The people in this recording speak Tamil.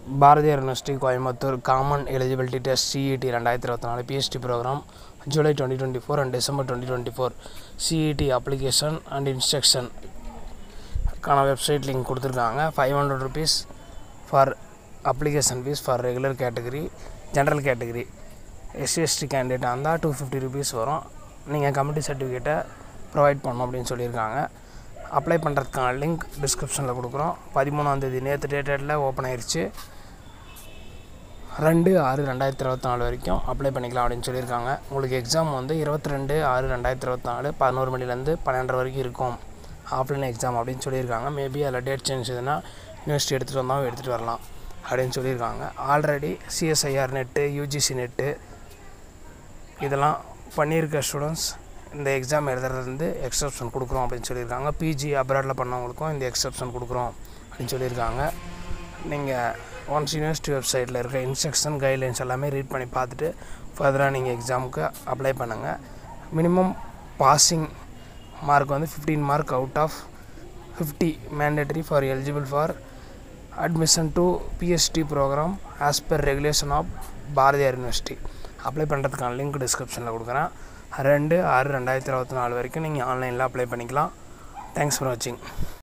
Bharathiyar university Coimbatore common eligibility test CET ரெண்டாயிரத்தி இருபத்தி நாலு PhD program July twenty twenty four and December twenty twenty four CET application and instruction க்கான வெப்சைட் லிங்க் கொடுத்துருக்காங்க five hundred rupees for application fees for regular category general category SC ST candidate இருந்தால் டூ ஃபிஃப்டி ருபீஸ் வரும் நீங்கள் கமிட்டி சர்டிஃபிகேட்டை ப்ரொவைட் பண்ணணும் அப்படின்னு சொல்லியிருக்காங்க அப்ளை பண்ணுறதுக்கான லிங்க் டிஸ்கிரிப்ஷனில் கொடுக்குறோம் பதிமூணாந்தேதி நேற்று டேட்டடில் ஓப்பன் ஆயிடுச்சு ரெண்டு ஆறு ரெண்டாயிரத்தி இருபத்தி நாலு வரைக்கும் அப்ளை பண்ணிக்கலாம் அப்படின்னு சொல்லியிருக்காங்க உங்களுக்கு எக்ஸாம் வந்து இருபத்தி ரெண்டு ஆறு ரெண்டாயிரத்தி இருபத்தி நாலு பதினோரு மணிலேருந்து பன்னெண்டரை வரைக்கும் இருக்கும் ஆஃப்லைன் எக்ஸாம் அப்படின்னு சொல்லியிருக்காங்க மேபி அதில் டேட் சேஞ்ச் எதுனா யூனிவர்சிட்டி எடுத்துகிட்டு வந்தாலும் எடுத்துகிட்டு வரலாம் அப்படின்னு சொல்லியிருக்காங்க already CSIR NET UGC NET இதெல்லாம் பண்ணியிருக்க ஸ்டூடெண்ட்ஸ் இந்த எக்ஸாம் எழுதுறதுலேருந்து எக்ஸப்ஷன் கொடுக்குறோம் அப்படின்னு சொல்லியிருக்காங்க பிஜி அப்ராடில் பண்ணவங்களுக்கும் இந்த எக்ஸப்ஷன் கொடுக்குறோம் அப்படின்னு சொல்லியிருக்காங்க நீங்கள் ஒன்ஸ் யூனிவர்சிட்டி வெப்சைட்டில் இருக்க இன்ஸ்ட்ரக்ஷன் கைட்லைன்ஸ் எல்லாமே ரீட் பண்ணி பார்த்துட்டு ஃபர்தராக நீங்கள் எக்ஸாமுக்கு அப்ளை பண்ணுங்கள் மினிமம் பாசிங் மார்க் வந்து fifteen mark out of fifty mandatory for eligible for admission to PhD program as per regulation of Bharathiar university apply பண்ணுறதுக்கான லிங்க் டிஸ்கிரிப்ஷனில் கொடுக்குறேன் ரெண்டு ஆறு ரெண்டாயிரத்தி இருபத்தி நாலு வரைக்கும் நீங்கள் ஆன்லைனில் அப்ளை பண்ணிக்கலாம் தேங்க்ஸ் ஃபார் வாட்சிங்